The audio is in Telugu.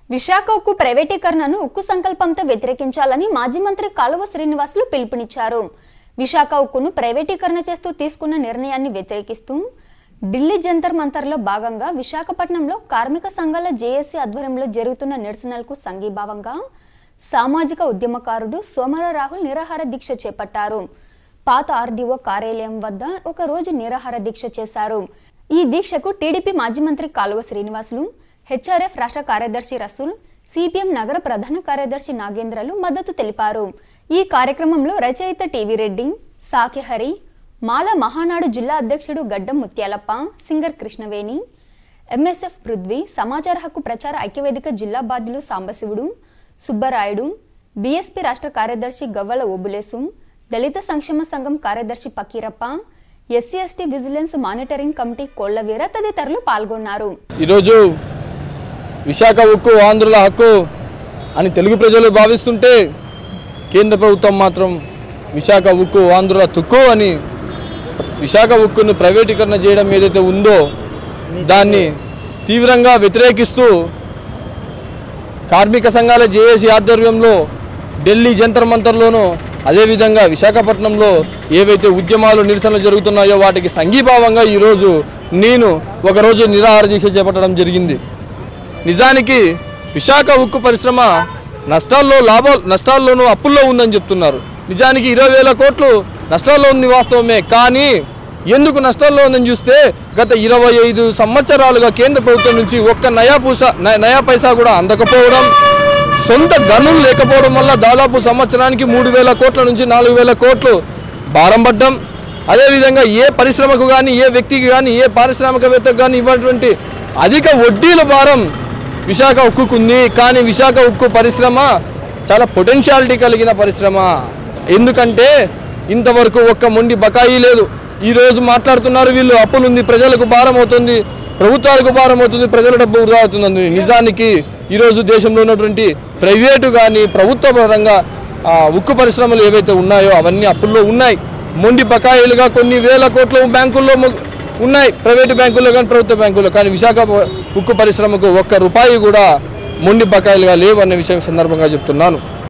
విశాఖ ఉక్కు ప్రైవేటీకరణను ఉక్కు సంకల్పంతో వ్యతిరేకించాలని మాజీ మంత్రి కాలువ శ్రీనివాసులు పిలుపునిచ్చారు విశాఖ ఉక్కును ప్రైవేటీకరణ చేస్తూ తీసుకున్న నిర్ణయాన్ని వ్యతిరేకిస్తూ ఢిల్లీ జంతర్ మంతర్లో భాగంగా విశాఖపట్నంలో కార్మిక సంఘాల జేఏసీ ఆధ్వర్యంలో జరుగుతున్న నిరసనలకు సంఘీభావంగా సామాజిక ఉద్యమకారుడు సోమర రాహుల్ నిరాహార దీక్ష చేపట్టారు పాత ఆర్డీఓ కార్యాలయం వద్ద ఒక రోజు నిరాహార దీక్ష చేశారు ఈ దీక్షకు టీడీపీ మాజీ మంత్రి కాలువ శ్రీనివాసులు హెచ్ఆర్ఎఫ్ రాష్ట్ర కార్యదర్శి రసూల్ సిపిఎం నగర ప్రధాన కార్యదర్శి నాగేంద్రలు మద్దతు తెలిపారు ఈ కార్యక్రమంలో రచయిత టీవీ రెడ్డి సాకెహరి మాల మహానాడు జిల్లా అధ్యక్షుడు గడ్డం ముత్యాలప్ప సింగర్ కృష్ణవేణి ఎంఎస్ఎఫ్ పృథ్వీ సమాచార హక్కు ప్రచార ఐక్యవేదిక జిల్లా బాధ్యులు సాంబశివుడు సుబ్బరాయుడు బీఎస్పీ రాష్ట్ర కార్యదర్శి గవ్వల ఓబులేసు దళిత సంక్షేమ సంఘం కార్యదర్శి Pakirappa SC ST vigilance monitoring committee Kollaveera తదితరులు పాల్గొన్నారు ఈరోజు విశాఖ ఉక్కు ఆంధ్రుల హక్కు అని తెలుగు ప్రజలు భావిస్తుంటే కేంద్ర ప్రభుత్వం మాత్రం విశాఖ ఉక్కు ఆంధ్రుల తుక్కు అని విశాఖ ఉక్కును ప్రైవేటీకరణ చేయడం ఏదైతే ఉందో దాన్ని తీవ్రంగా వ్యతిరేకిస్తూ కార్మిక సంఘాల జేఏసీ ఆధ్వర్యంలో ఢిల్లీ జంతర్ మంతర్లోనూ అదేవిధంగా విశాఖపట్నంలో ఏవైతే ఉద్యమాలు నిరసనలు జరుగుతున్నాయో వాటికి సంఘీభావంగా ఈరోజు నేను ఒకరోజు నిరాహార దీక్ష చేపట్టడం జరిగింది నిజానికి విశాఖ ఉక్కు పరిశ్రమ నష్టాల్లో లాభ నష్టాల్లోనూ అప్పుల్లో ఉందని చెప్తున్నారు నిజానికి ఇరవై వేల కోట్లు నష్టాల్లో ఉంది వాస్తవమే కానీ ఎందుకు నష్టాల్లో ఉందని చూస్తే గత ఇరవై ఐదు సంవత్సరాలుగా కేంద్ర ప్రభుత్వం నుంచి ఒక్క నయా పూసా న- నయా పైసా కూడా అందకపోవడం సొంత గనులు లేకపోవడం వల్ల దాదాపు సంవత్సరానికి మూడు వేల కోట్ల నుంచి నాలుగు వేల కోట్లు భారం పడ్డం అదేవిధంగా ఏ పరిశ్రమకు కానీ ఏ వ్యక్తికి కానీ ఏ పారిశ్రామికవేత్తకు కానీ ఇవ్వటువంటి అధిక వడ్డీల భారం విశాఖ ఉక్కుకుంది కానీ విశాఖ ఉక్కు పరిశ్రమ చాలా పొటెన్షియాలిటీ కలిగిన పరిశ్రమ ఎందుకంటే ఇంతవరకు ఒక్క మొండి బకాయి లేదు ఈ రోజు మాట్లాడుతున్నారు వీళ్ళు అప్పులుంది ప్రజలకు భారం అవుతుంది ప్రభుత్వాలకు భారం అవుతుంది ప్రజల డబ్బు వృధా అవుతుంది నిజానికి ఈరోజు దేశంలో ఉన్నటువంటి ప్రైవేటు కానీ ప్రభుత్వ పరంగా ఆ, ఉక్కు పరిశ్రమలు ఏవైతే ఉన్నాయో అవన్నీ అప్పుల్లో ఉన్నాయి మొండి బకాయిలుగా కొన్ని వేల కోట్ల బ్యాంకుల్లో ము- ఉన్నాయి ప్రైవేటు బ్యాంకుల్లో కానీ ప్రభుత్వ బ్యాంకుల్లో కానీ విశాఖ ప- ఉక్కు పరిశ్రమకు ఒక్క రూపాయి కూడా మొండి బకాయిలుగా లేవు అనే విషయం సందర్భంగా చెప్తున్నాను